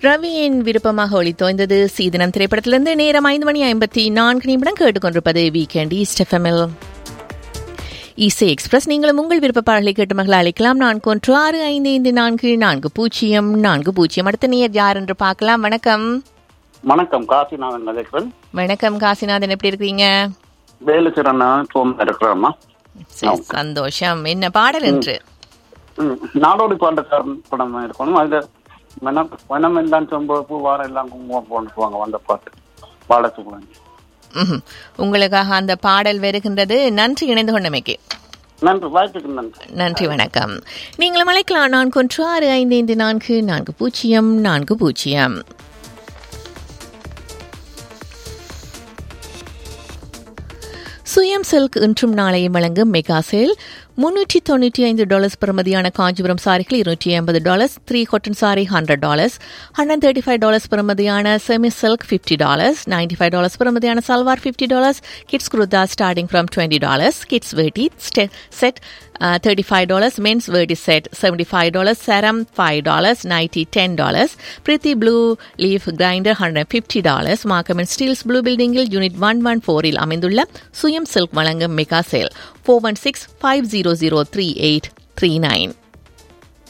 ரவியின் விருப்பமாக ஒளித்தோய்ந்தது சீதனம் திரைப்படத்திலிருந்து நேரம் ஐந்து மணி ஐம்பத்தி நான்கு நிமிடம் கேட்டுக்கொண்டிருப்பது வீக்கெண்ட் ஈஸ்ட் எஃப்எம்எல் இசை எக்ஸ்பிரஸ் நீங்களும் உங்கள் விருப்ப பாடலை கேட்டு மகளை அழைக்கலாம் நான்கு ஒன்று ஆறு ஐந்து ஐந்து நான்கு நான்கு பூஜ்ஜியம் நான்கு பூஜ்ஜியம் அடுத்த நேர் யார் என்று பார்க்கலாம் வணக்கம் வணக்கம் காசிநாதன் கதைக்கிறேன் வணக்கம் காசிநாதன் எப்படி இருக்கீங்க வேலுச்சிறன் சோம் இருக்கிறேம்மா சரி, சந்தோஷம் என்ன பாடல் என்று ம், நாடோடி பாண்டக்காரன் படம் இருக்கணும் அதுல வனம் வனம் எல்லாம் சொம்ப பூ வாரம் எல்லாம் குங்குமம் போட்டுவாங்க வந்த பாட்டு பாலசுப்ரமணியம் ம்ஹும். உங்களுக்காக அந்த பாடல் வருகின்றது நன்றி இணைந்து கொண்டமைக்கு நன்றி வாய்ப்புக்கு நன்றி நன்றி வணக்கம் நீங்களும் அழைக்கலாம் நான்கு ஒன்று ஆறு ஐந்து ஐந்து நான்கு நான்கு பூஜ்ஜியம் நான்கு பூஜ்ஜியம் சுயம் சில்க் இன்றும் நாளையும் வழங்கும் மெகா சேல் முன்னூற்றி தொண்ணூற்றி ஐந்து டாலர்ஸ் பெறுமதியான காஞ்சிபுரம் சாரிகள் இருநூற்றி ஐம்பது dollars three cotton sari hundred dollars hundred thirty five dollars பெறுமதியான semi silk fifty dollars ninety five dollars பெறுமதியான salwar fifty dollars kids kurta starting from twenty dollars kids வேட்டி செட் தேர்ட்டி ஃபைவ் டாலர்ஸ் மென்ஸ் வேட்டி செட் செவன்டி ஃபைவ் டாலர்ஸ் சரம் five dollars nightie ten dollars Preethi blue leaf grinder hundred fifty dollars Markham and Steeles blue பில்டிங்கில் unit one one ஃபோரில் அமைந்துள்ள Suyam silk வழங்கும் mega sale four one six five zero zero three eight three nine